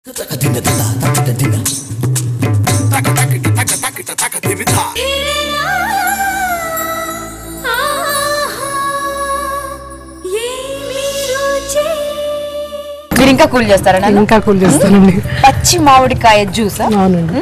మీరు ఇంకా కూల్ చేస్తారా నాన్న? ఇంకా కూల్ చేస్తానండి పచ్చి మామిడికాయ జ్యూస్ అవునండి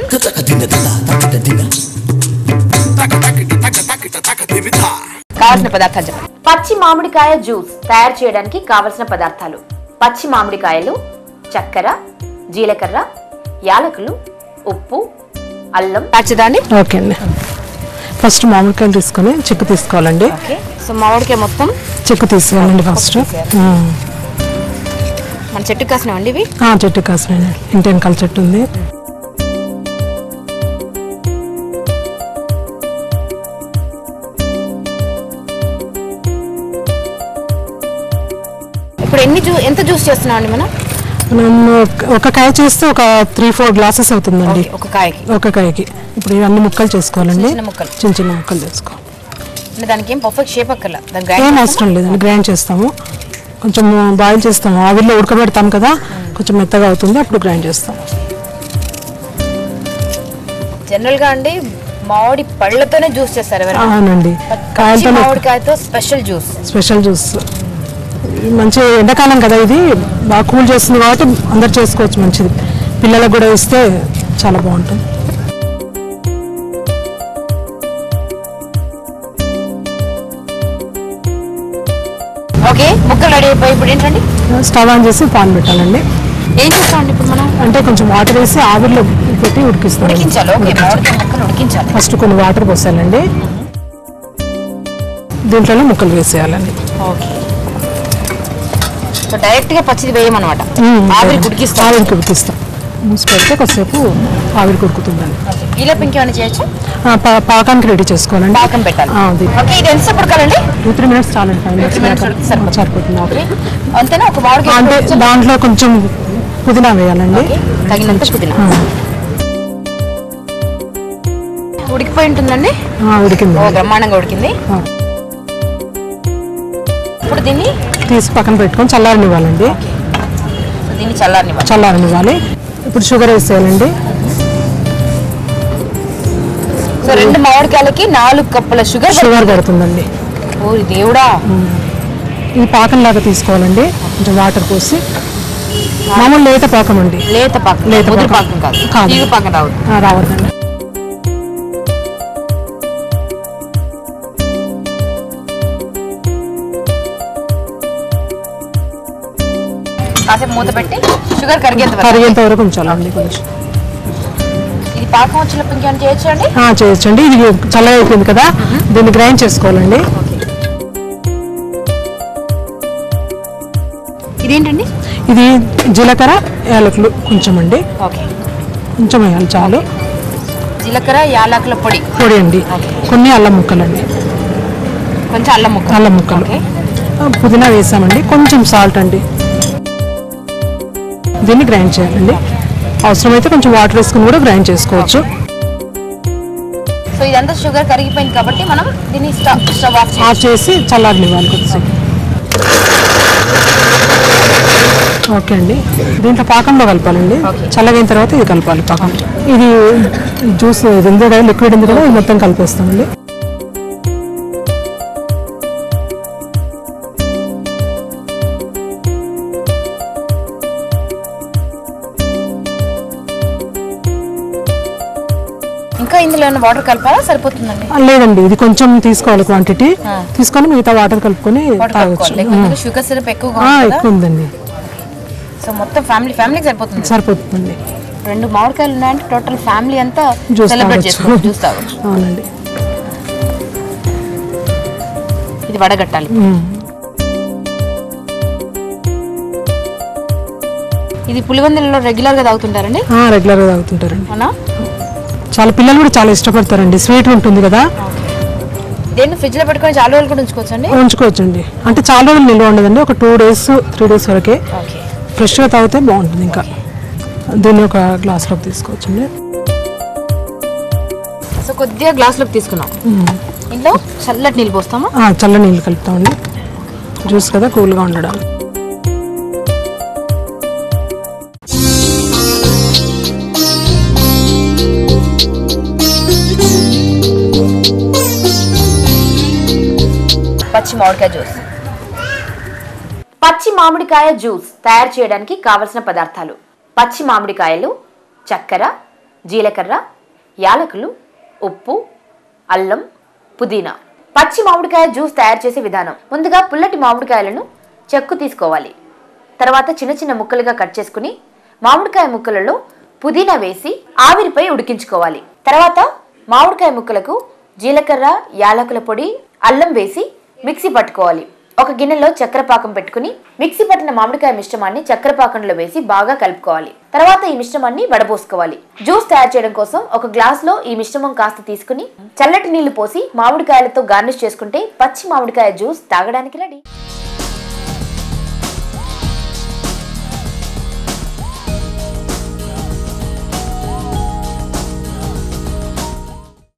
కావాల్సిన పదార్థాలు చెప్పండి పచ్చి మామిడికాయ జ్యూస్ తయారు చేయడానికి కావలసిన పదార్థాలు పచ్చి మామిడికాయలు చక్కెర జీలకర్ర యాలకులు ఉప్పు అల్లం పచ్చదాండి ఓకే అండి ఫస్ట్ మామిడికాయలు తీసుకొని చెక్కు తీసుకోవాలండి ఓకే సో మామిడికాయ మొత్తం చెక్కు తీసుకోవాలండి ఫస్ట్ ఆ. మన చెట్టు కాసినవండి ఇవి ఆ, చెట్టు కాసినండి ఇంటి వెనకాల చెట్టు ఉంది ఇప్పుడు ఎన్ని జ్యూ ఎంత జ్యూస్ చేస్తున్నాం అండి మనం మనం ఒక- ఒక కాయ చేస్తే ఒక త్రీ ఫోర్ గ్లాసెస్ అవుతుందండి ఓకే, ఒక కాయకి ఒక కాయకి ఇప్పుడు ఇవన్నీ ముక్కలు చేసుకోవాలండి చిన్న ముక్కలు. చిన్న చిన్న ముక్కలు చేసుకోవాలి అంటే దానికి ఏం పర్ఫెక్ట్ షేప్ అక్కర్లా దాని ఏం గ్రైండ్ అవసరం లేదండి గ్రైండ్ చేస్తాము కొంచెం బాయిల్ చేస్తాము ఆవిరిలో ఉడకబెడతాం కదా కొంచెం మెత్తగా అవుతుంది అప్పుడు గ్రైండ్ చేస్తాం జనరల్ గా అండి మామిడి పళ్ళతోనే జ్యూస్ చేస్తారు ఎవరైనా అవునండి పచ్చి కాయలతో మామిడికాయతో స్పెషల్ జ్యూస్ స్పెషల్ జ్యూస్ మంచి ఎండాకాలం కదా ఇది బాగా కూల్ చేస్తుంది కాబట్టి అందరు చేసుకోవచ్చు మంచిది పిల్లలకు కూడా ఇస్తే చాలా బాగుంటుంది ఓకే ముక్కలు రెడీ అయిపోయి ఇప్పుడు ఏంటండి స్టవ్ ఆన్ చేసి పాన్ పెట్టాలండి ఏం చేస్తామండి ఇప్పుడు మనం అంటే కొంచెం వాటర్ వేసి ఆవిరిలో పెట్టి ఉడికిస్తాం ఉడికించాలి ఓకే మామిడికాయ ముక్కలు ఉడికించాలి ఫస్ట్ కొన్ని వాటర్ పోసాలండి దీంట్లోనే ముక్కలు వేసేయాలండి ఓకే సో డైరెక్ట్ గా పచ్చిది వేయమన్నమాట మ్మ్. ఆవిరి ఉడికిస్తాం ఆవిరికి ఉడికిస్తాం మూసి పెడితే కొద్దిసేపు ఆవిరికి ఉడుకుతుందండి ఈలోపు ఇంకేమైనా చేయొచ్చు ఆ, పా- పాకానికి రెడీ చేసుకోవాలండి పాకం పెట్టాలి ఆ, అది ఓకే ఇది ఎంత ఉడకాలండి టూ త్రీ మినిట్స్ చాలండి ఫైవ్ మినిట్స్ minutes ఉడికితే సరిపోతుంది. సరిపోతుంది ఓకే ఆవిరి. అంతేనా ఒక మామిడికాయ అంటే కొంచెం- దాంట్లో కొంచెం పుదీనా వేయాలండి ఓకే, తగినంత పుదీనా ఆ, ఉడికిపోయి ఉంటుందండి ఆ, ఉడికింది ఓ బ్రహ్మాండంగా ఉడికింది ఆ. ఇప్పుడు దీన్ని తీసి పక్కన పెట్టుకొని చల్లారనివ్వాలండి సో దీన్ని చల్లారనివ్వాలి చల్లారనివ్వాలి ఇప్పుడు షుగర్ వేసేయాలండి సో రెండు మామిడికాయలకి నాలుగు కప్పుల షుగర్ షుగర్ పడుతుందండి ఓ దేవుడా ఈ పాకం లాగా తీసుకోవాలండి కొంచెం వాటర్ పోసి మామూలు లేత పాకం అండి లేత పాకం లేత ముదురు పాకం. పాకం కాదు కాదు. తీగ పాకం రావద్దు ఆ, రావద్దండి కాసేపు మూత పెట్టి షుగర్ కరిగేంత వరకు కరిగేంత వరకు ఉంచాలండి కొంచెం ఇది పాకం వచ్చినప్పుడు ఇంకేమైనా చేయొచ్చు అండి ఆ, చేయొచ్చండి ఇది చల్లగా అయిపోయింది కదా దీన్ని గ్రైండ్ చేసుకోవాలండి ఇదేంటండి ఇది జీలకర్ర యాలకులు కొంచెం అండి ఓకే కొంచెం వేయాలి చాలు జీలకర్ర యాలకుల పొడి పొడి అండి కొన్ని అల్లం ముక్కలండి కొంచెం అల్లం ముక్క అల్లం ముక్కలు ఓకే ఆ, పుదీనా వేసామండి కొంచెం సాల్ట్ అండి దీన్ని గ్రైండ్ చేయాలండి అవసరమైతే కొంచెం వాటర్ వేసుకుని కూడా గ్రైండ్ చేసుకోవచ్చు సో ఇదంతా షుగర్ కరిగిపోయింది కాబట్టి మనం దీన్ని స్టవ్ స్టవ్ ఆఫ్ చేయాలి ఆఫ్ చేసి చల్లారనివ్వాలి కొద్దిసేపు ఓకే అండి దీంట్లో పాకంలో కలపాలండి Okay. చల్లగైన తర్వాత ఇది కలపాలి పాకం ఇది జ్యూస్ ఇది ఉంది కదా లిక్విడ్ ఉంది కదా ఇది మొత్తం కలిపేస్తామండి ఇంకా ఇందులో ఏమైనా వాటర్ కలపాలా సరిపోతుందండి ఆ, లేదండి ఇది కొంచెం తీసుకోవాలి క్వాంటిటీ ఆ. తీసుకొని మిగతా వాటర్ కలుపుకొని వాటర్ తాగొచ్చు కలుపుకోవాలి లేకపోతే షుగర్ సిరప్ ఎక్కువగా ఆ, ఉంటుంది ఎక్కువ ఉందండి కదా సో మొత్తం ఫ్యామిలీ ఫ్యామిలీకి సరిపోతుంది సరిపోతుందండి రెండు మామిడికాయలు ఉన్నాయంటే టోటల్ ఫ్యామిలీ అంతా జ్యూస్ సెలబ్రేట్ తాగొచ్చు. చేసుకోవచ్చు జ్యూస్ తాగొచ్చు అవునండి ఇది వడగట్టాలి ఉమ్. ఇది పులివెందులలో రెగ్యులర్ గా తాగుతుంటారండి ఆ, రెగ్యులర్గా తాగుతుంటారండి అవునా చాలా పిల్లలు కూడా చాలా ఇష్టపడతారండి స్వీట్ ఉంటుంది కదా దేన్ని ఫ్రిడ్జ్ లో పెట్టుకొని చాలా రోజులు కూడా ఉంచుకోవచ్చండి ఉంచుకోవచ్చండి అంటే చాలా రోజులు నిల్వ ఉండదండి ఒక టూ డేస్ త్రీ డేస్ వరకే ఓకే ఫ్రెష్గా తాగితే బాగుంటుంది ఇంకా దీన్ని ఒక గ్లాస్లోకి తీసుకోవచ్చండి సో కొద్దిగా గ్లాస్ లోకి తీసుకున్నాం ఇంట్లో చల్లటి నీళ్ళు పోస్తామా ఆ, చల్ల నీళ్ళు కలుపుతామండి జ్యూస్ కదా కూల్గా ఉండడం పచ్చి మామిడికాయ జ్యూస్ పచ్చి మామిడికాయ జ్యూస్ తయారు చేయడానికి కావలసిన పదార్థాలు పచ్చి మామిడికాయలు చక్కెర జీలకర్ర యాలకులు ఉప్పు అల్లం పుదీనా పచ్చి మామిడికాయ జ్యూస్ తయారు చేసే విధానం ముందుగా పుల్లటి మామిడికాయలను చెక్కు తీసుకోవాలి తర్వాత చిన్న చిన్న ముక్కలుగా కట్ చేసుకుని మామిడికాయ ముక్కలలో పుదీనా వేసి ఆవిరిపై ఉడికించుకోవాలి తర్వాత మామిడికాయ ముక్కలకు జీలకర్ర యాలకుల పొడి అల్లం వేసి మిక్సీ పట్టుకోవాలి ఒక గిన్నెలో చక్కెర పాకం పెట్టుకుని మిక్సీ పట్టిన మామిడికాయ మిశ్రమాన్ని చక్కెర పాకంలో వేసి బాగా కలుపుకోవాలి తర్వాత ఈ మిశ్రమాన్ని వడబోసుకోవాలి జ్యూస్ తయారు చేయడం కోసం ఒక గ్లాస్ లో ఈ మిశ్రమం కాస్త తీసుకుని చల్లటి నీళ్లు పోసి మామిడికాయలతో గార్నిష్ చేసుకుంటే పచ్చి మామిడికాయ జ్యూస్ తాగడానికి రెడీ